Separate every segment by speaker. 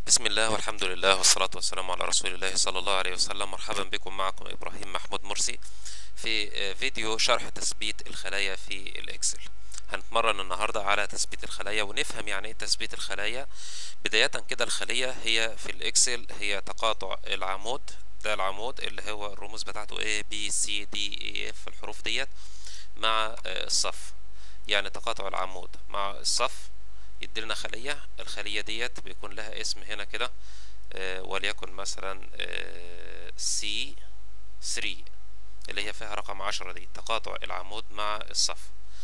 Speaker 1: بسم الله والحمد لله والصلاة والسلام على رسول الله صلى الله عليه وسلم مرحبا بكم معكم إبراهيم محمود مرسي في فيديو شرح تثبيت الخلايا في الإكسل هنتمرن النهاردة على تثبيت الخلايا ونفهم يعني ايه تثبيت الخلايا بداية كده الخلية هي في الإكسل هي تقاطع العمود ده العمود اللي هو الرموز بتاعته A B C D E F الحروف ديت مع الصف يعني تقاطع العمود مع الصف يديلنا خلية الخلية ديت بيكون لها اسم هنا كده آه وليكن مثلا آه سي 3 اللي هي فيها رقم عشرة دي تقاطع العمود مع الصف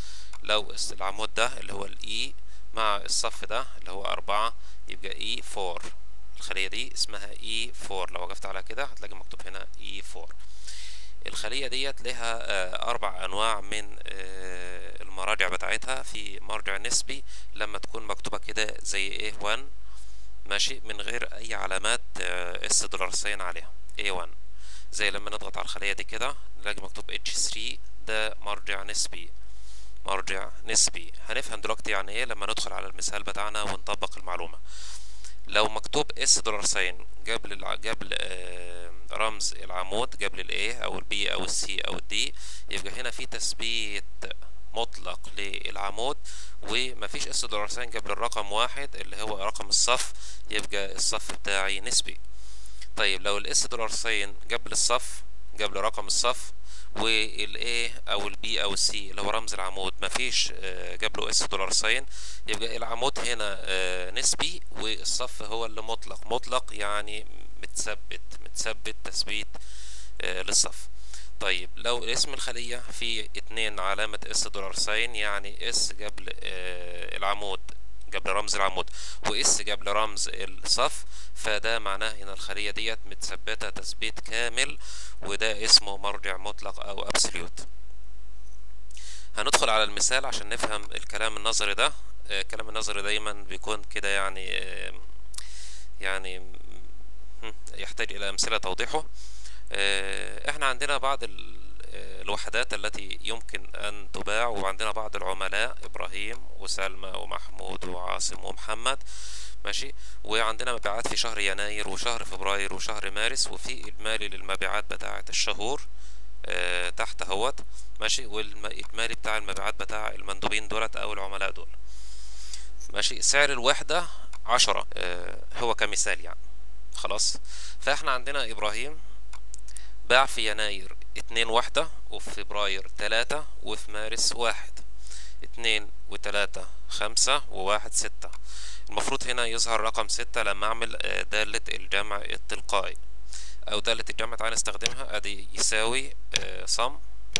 Speaker 1: لو العمود ده اللي هو الاي مع الصف ده اللي هو أربعة يبقى اي فور الخلية دي اسمها اي فور لو وقفت على كده هتلاقي مكتوب هنا اي فور الخلية ديت لها آه أربع أنواع من آه المراجع بتاعتها في مرجع نسبي لما تكون مكتوبة كده زي A1 ماشي من غير أي علامات آه اس دولار ساين عليها A1 زي لما نضغط على الخلية دي كده نلاقي مكتوب H3 ده مرجع نسبي مرجع نسبي هنفهم دلوقتي يعني ايه لما ندخل على المثال بتاعنا ونطبق المعلومة لو مكتوب اس دولار ساين قبل قبل آه رمز العمود قبل الاي او البي او السي او الدي يبقى هنا في تثبيت مطلق للعمود ومفيش اس دولار ساين قبل الرقم واحد اللي هو رقم الصف يبقى الصف بتاعي نسبي طيب لو الاس دولار ساين قبل الصف قبل رقم الصف والاي او البي او السي اللي هو رمز العمود مفيش قبله اس دولار ساين يبقى العمود هنا نسبي والصف هو اللي مطلق مطلق يعني متثبت متثبت تثبيت للصف طيب لو اسم الخلية فيه اتنين علامة اس دولار ساين يعني اس قبل العمود قبل رمز العمود واس قبل رمز الصف فده معناه ان الخلية ديت متثبتة تثبيت كامل وده اسمه مرجع مطلق او ابسوليوت هندخل على المثال عشان نفهم الكلام النظري ده الكلام النظري دايما بيكون كده يعني يعني يحتاج الى امثله توضيحه احنا عندنا بعض الوحدات التي يمكن ان تباع وعندنا بعض العملاء ابراهيم وسلمى ومحمود وعاصم ومحمد ماشي وعندنا مبيعات في شهر يناير وشهر فبراير وشهر مارس وفي اجمالي للمبيعات بتاعه الشهور اه تحت اهوت ماشي والاجمالي بتاع المبيعات بتاع المندوبين دولت او العملاء دول ماشي سعر الوحده عشرة اه هو كمثال يعني خلاص فاحنا عندنا ابراهيم باع في يناير اتنين واحدة وفي فبراير تلاتة وفي مارس واحد اتنين وتلاتة خمسة وواحد ستة المفروض هنا يظهر رقم ستة لما اعمل دالة الجمع التلقائي او دالة الجمع تعالى نستخدمها ادي يساوي صم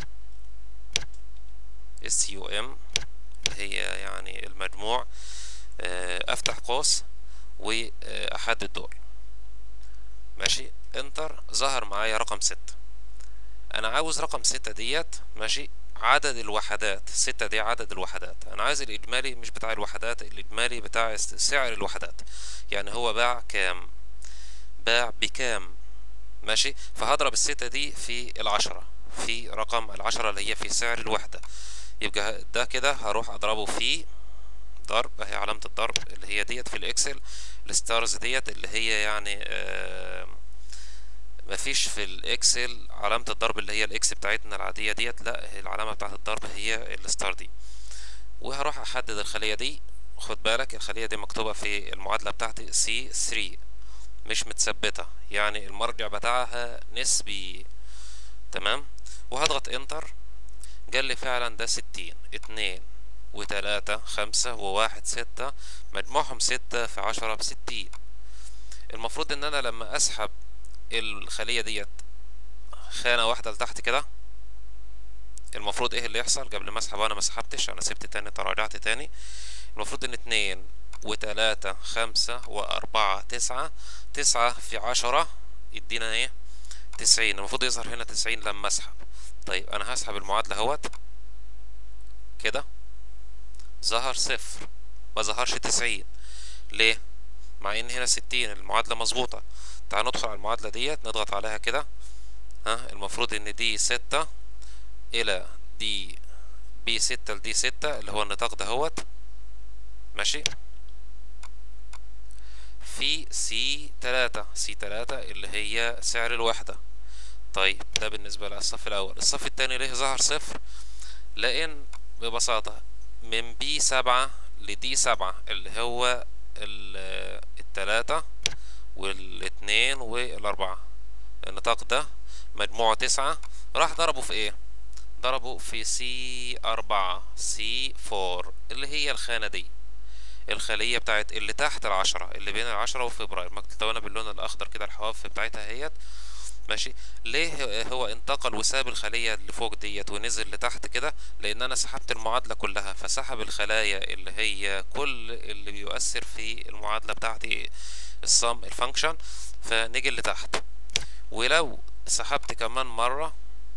Speaker 1: اس يو ام هي يعني المجموع افتح قوس واحدد دول ماشي انتر ظهر معايا رقم ستة انا عاوز رقم ستة ديت ماشي عدد الوحدات ستة دي عدد الوحدات انا عايز الاجمالي مش بتاع الوحدات الاجمالي بتاع سعر الوحدات يعني هو باع كام باع بكام ماشي فهضرب الستة دي في العشرة في رقم العشرة اللي هي في سعر الوحدة يبقى ده كده هروح اضربه في ضرب اهي علامة الضرب اللي هي ديت في الاكسل الستارز ديت اللي هي يعني آه مفيش في الاكسل علامة الضرب اللي هي الاكس بتاعتنا العادية ديت لا العلامة بتاعت الضرب هي الستار دي وهروح احدد الخلية دي خد بالك الخلية دي مكتوبة في المعادلة بتاعتي سي 3 مش متثبتة يعني المرجع بتاعها نسبي تمام وهضغط انتر قال لي فعلا ده ستين اتنين وتلاتة خمسة وواحد ستة مجموعهم ستة في عشرة بستين المفروض ان انا لما اسحب الخلية ديت خانة واحدة لتحت كده المفروض ايه اللي يحصل قبل ما اسحب وانا ما سحبتش انا سبت تاني تراجعت تاني المفروض ان اتنين وتلاتة خمسة واربعة تسعة تسعة في عشرة يدينا ايه تسعين المفروض يظهر هنا تسعين لما اسحب طيب انا هسحب المعادلة اهوت كده ظهر صفر ما ظهرش تسعين ليه مع ان هنا ستين المعادلة مظبوطة تعال ندخل على المعادلة ديت نضغط عليها كده ها المفروض ان دي ستة الى دي بي ستة لدي ستة اللي هو النطاق دهوت ماشي في سي تلاتة سي تلاتة اللي هي سعر الوحدة طيب ده بالنسبة للصف الأول الصف التاني ليه ظهر صفر لأن ببساطة من بي سبعة لدي سبعة اللي هو ال- التلاتة والاتنين والأربعة النطاق ده مجموعه تسعة راح ضربه في ايه ضربه في سي أربعة سي فور اللي هي الخانة دي الخلية بتاعت اللي تحت العشرة اللي بين العشرة وفبراير مكتونة باللون الأخضر كده الحواف بتاعتها هيت ماشي ليه هو انتقل وساب الخلية اللي فوق ديت ونزل لتحت كده لأن أنا سحبت المعادلة كلها فسحب الخلايا اللي هي كل اللي بيؤثر في المعادلة بتاعتي الصم الفانكشن فنيجي لتحت ولو سحبت كمان مرة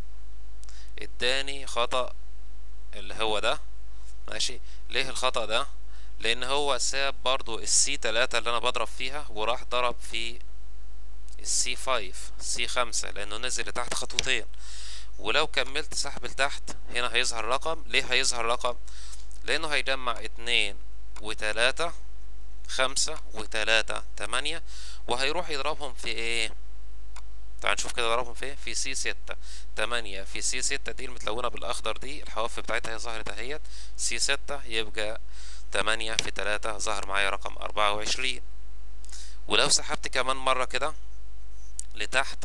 Speaker 1: اداني خطأ اللي هو ده ماشي ليه الخطأ ده لان هو ساب برضو السي تلاتة اللي انا بضرب فيها وراح ضرب في السي فايف سي خمسة لانه نزل لتحت خطوتين ولو كملت سحب لتحت هنا هيظهر رقم ليه هيظهر رقم لانه هيجمع اتنين وتلاتة خمسة وتلاتة تمانية وهيروح يضربهم في ايه تعال نشوف كده ضربهم في ايه في سي ستة تمانية في سي ستة دي المتلونة بالاخضر دي الحواف بتاعتها هي ظهرت اهيت سي ستة يبقى تمانية في تلاتة ظهر معايا رقم أربعة وعشرين ولو سحبت كمان مرة كده لتحت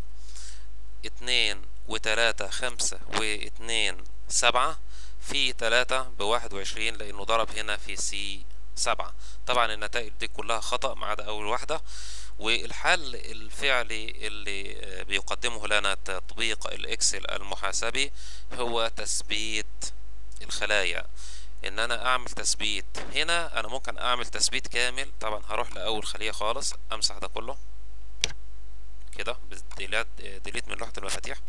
Speaker 1: اتنين وتلاتة خمسة واتنين سبعة في تلاتة بواحد وعشرين لأنه ضرب هنا في سي سبعة طبعا النتائج دي كلها خطأ ما عدا أول واحدة والحل الفعلي اللي بيقدمه لنا تطبيق الإكسل المحاسبي هو تثبيت الخلايا ان انا اعمل تثبيت هنا انا ممكن اعمل تثبيت كامل طبعا هروح لاول خلية خالص امسح ده كله كده بديلات ديليت من لوحة المفاتيح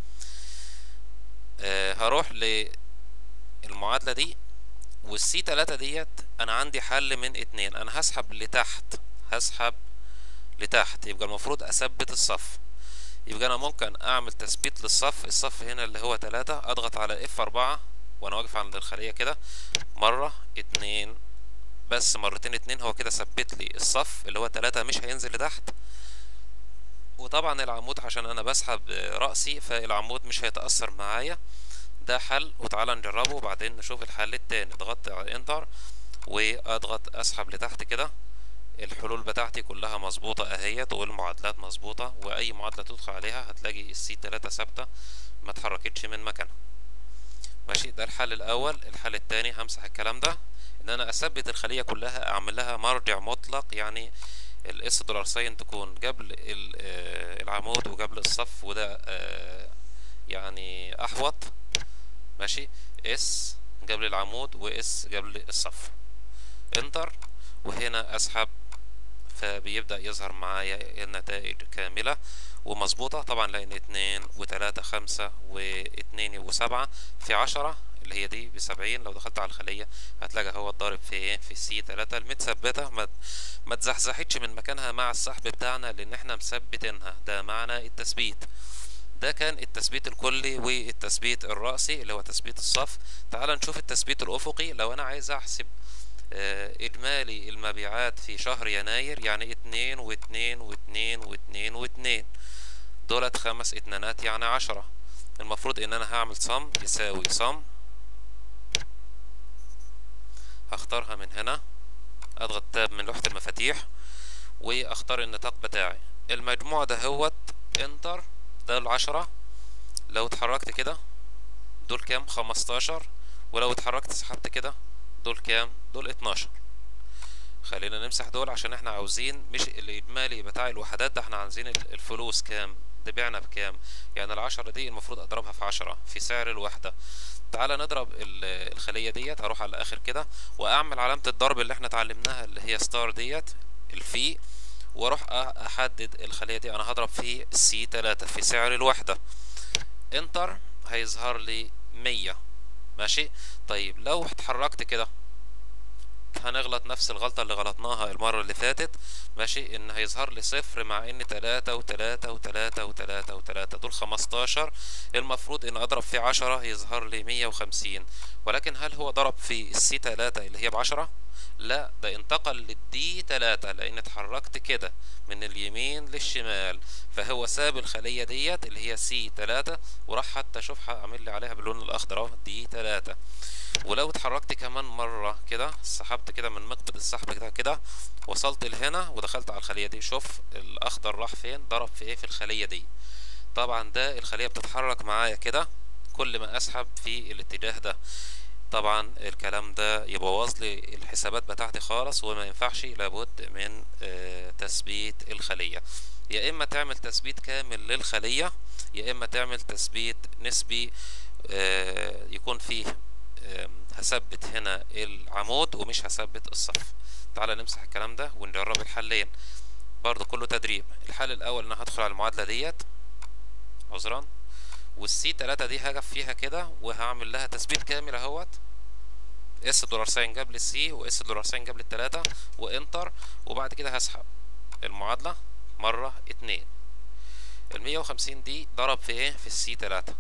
Speaker 1: أه هروح للمعادلة دي والسي تلاتة ديت انا عندي حل من اتنين انا هسحب لتحت هسحب لتحت يبقى المفروض اثبت الصف يبقى انا ممكن اعمل تثبيت للصف الصف هنا اللي هو تلاتة اضغط على اف اربعة وانا واقف عند الخلية كده مرة اتنين بس مرتين اتنين هو كده ثبت لي الصف اللي هو تلاتة مش هينزل لتحت وطبعا العمود عشان انا بسحب رأسي فالعمود مش هيتأثر معايا ده حل وتعالى نجربه وبعدين نشوف الحل التاني ضغطت على انتر واضغط اسحب لتحت كده الحلول بتاعتي كلها مظبوطة اهيت والمعادلات مظبوطة واي معادلة تدخل عليها هتلاقي السي تلاتة ثابتة ما اتحركتش من مكانها ماشي ده الحل الاول الحل التاني همسح الكلام ده ان انا اثبت الخليه كلها اعمل لها مرجع مطلق يعني الاس دولار ساين تكون قبل العمود وقبل الصف وده يعني احوط ماشي اس قبل العمود واس قبل الصف انتر وهنا اسحب فبيبدأ يظهر معايا النتائج كاملة ومظبوطة طبعا لأن اتنين وتلاتة خمسة واتنين وسبعة في عشرة اللي هي دي بسبعين لو دخلت على الخلية هتلاقي هو الضارب في ايه في سي تلاتة المتثبتة ما ما اتزحزحتش من مكانها مع السحب بتاعنا لأن احنا مثبتينها ده معنى التثبيت ده كان التثبيت الكلي والتثبيت الرأسي اللي هو تثبيت الصف تعال نشوف التثبيت الأفقي لو أنا عايز أحسب إجمالي المبيعات في شهر يناير يعني اتنين واتنين واتنين واتنين واتنين دولت خمس اتنانات يعني عشرة المفروض ان انا هعمل صم يساوي صم هختارها من هنا اضغط تاب من لوحة المفاتيح واختار النطاق بتاعي المجموع ده هوت انتر ده العشرة لو اتحركت كده دول كام خمستاشر ولو اتحركت سحبت كده دول كام دول اتناشر خلينا نمسح دول عشان احنا عاوزين مش الاجمالي بتاع الوحدات ده احنا عاوزين الفلوس كام ده بعنا بكام يعني العشرة دي المفروض اضربها في عشرة في سعر الوحدة تعالى نضرب الخلية ديت هروح على الاخر كده واعمل علامة الضرب اللي احنا اتعلمناها اللي هي ستار ديت الفي واروح احدد الخلية دي انا هضرب في سي تلاتة في سعر الوحدة انتر هيظهر لي مية ماشي طيب لو اتحركت كده هنغلط نفس الغلطة اللي غلطناها المرة اللي فاتت ماشي ان هيظهر لي صفر مع ان تلاتة وتلاتة وتلاتة وتلاتة وتلاتة دول خمستاشر المفروض ان اضرب في عشرة يظهر لي مية وخمسين ولكن هل هو ضرب في السي تلاتة اللي هي بعشرة لا ده انتقل للدي تلاتة لان اتحركت كده من اليمين للشمال فهو ساب الخلية ديت اللي هي سي تلاتة وراح حتى شوف اعمل لي عليها باللون الاخضر اهو دي تلاتة ولو اتحركت كمان مرة كده سحبت كده من مقبض السحب كده كده وصلت لهنا ودخلت على الخلية دي شوف الاخضر راح فين ضرب في ايه في الخلية دي طبعا ده الخلية بتتحرك معايا كده كل ما اسحب في الاتجاه ده طبعا الكلام ده يبوظ لي الحسابات بتاعتي خالص وما ينفعش لابد من آه تثبيت الخلية يا اما تعمل تثبيت كامل للخلية يا اما تعمل تثبيت نسبي آه يكون فيه آه هثبت هنا العمود ومش هثبت الصف تعالى نمسح الكلام ده ونجرب الحلين برضو كله تدريب الحل الاول ان هدخل على المعادلة ديت عذرا والسي تلاتة دي هجف فيها كده وهعمل لها تثبيت كامل اهوت اس دولار ساين جاب لي السي واس دولار ساين جاب لي التلاتة وانتر وبعد كده هسحب المعادلة مرة اتنين المية وخمسين دي ضرب في ايه في السي تلاتة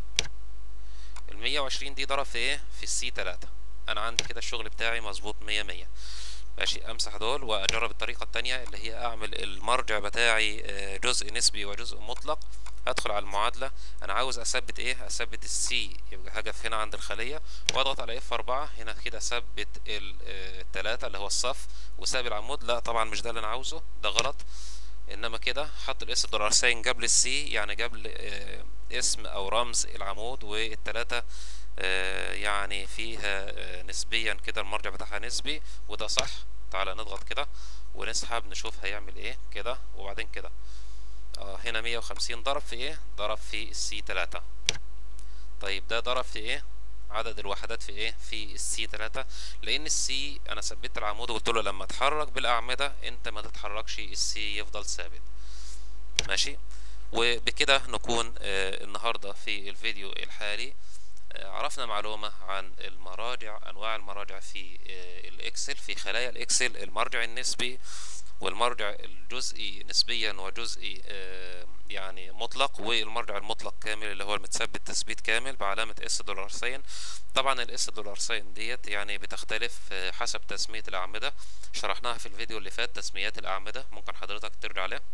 Speaker 1: المية وعشرين دي ضرب في ايه في السي تلاتة انا عندي كده الشغل بتاعي مظبوط مية مية ماشي امسح دول واجرب الطريقة التانية اللي هي اعمل المرجع بتاعي جزء نسبي وجزء مطلق هدخل على المعادلة انا عاوز اثبت ايه اثبت السي يبقى هقف هنا عند الخلية واضغط على اف اربعة هنا كده اثبت التلاتة اللي هو الصف وساب العمود لا طبعا مش ده اللي انا عاوزه ده غلط انما كده حط الاس دولار ساين قبل السي يعني قبل اسم او رمز العمود والتلاتة يعني فيها نسبيا كده المرجع بتاعها نسبي وده صح تعالى نضغط كده ونسحب نشوف هيعمل ايه كده وبعدين كده اه هنا مية وخمسين ضرب في ايه ضرب في السي تلاتة طيب ده ضرب في ايه عدد الوحدات في ايه في السي تلاتة لان السي انا ثبت العمود وقلت له لما اتحرك بالاعمدة انت ما تتحركش السي يفضل ثابت ماشي وبكده نكون آه النهاردة في الفيديو الحالي آه عرفنا معلومة عن المراجع انواع المراجع في آه الاكسل في خلايا الاكسل المرجع النسبي والمرجع الجزئي نسبيا وجزئي يعني مطلق والمرجع المطلق كامل اللي هو المتثبت تثبيت كامل بعلامة اس دولار ساين طبعا الاس دولار ساين ديت يعني بتختلف حسب تسمية الأعمدة شرحناها في الفيديو اللي فات تسميات الأعمدة ممكن حضرتك ترجع له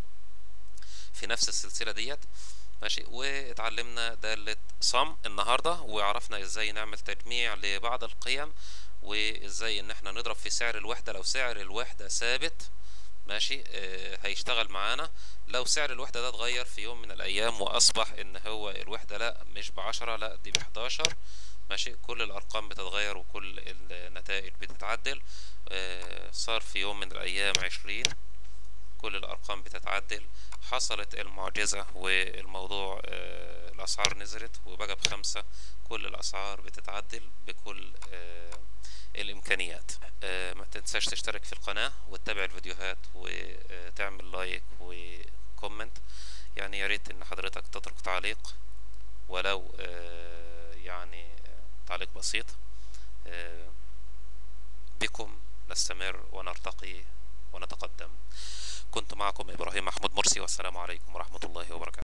Speaker 1: في نفس السلسلة ديت ماشي واتعلمنا دالة صم النهاردة وعرفنا ازاي نعمل تجميع لبعض القيم وازاي ان احنا نضرب في سعر الوحدة لو سعر الوحدة ثابت ماشي آه هيشتغل معانا لو سعر الوحدة ده اتغير في يوم من الأيام وأصبح إن هو الوحدة لا مش بعشرة لا دي بحداشر ماشي كل الأرقام بتتغير وكل النتائج بتتعدل آه صار في يوم من الأيام عشرين كل الأرقام بتتعدل حصلت المعجزة والموضوع آه الأسعار نزلت وبقى بخمسة كل الأسعار بتتعدل بكل آه الامكانيات آه ما تنساش تشترك في القناة وتتابع الفيديوهات وتعمل لايك وكومنت يعني يا ريت ان حضرتك تترك تعليق ولو آه يعني تعليق بسيط آه بكم نستمر ونرتقي ونتقدم كنت معكم ابراهيم محمود مرسي والسلام عليكم ورحمة الله وبركاته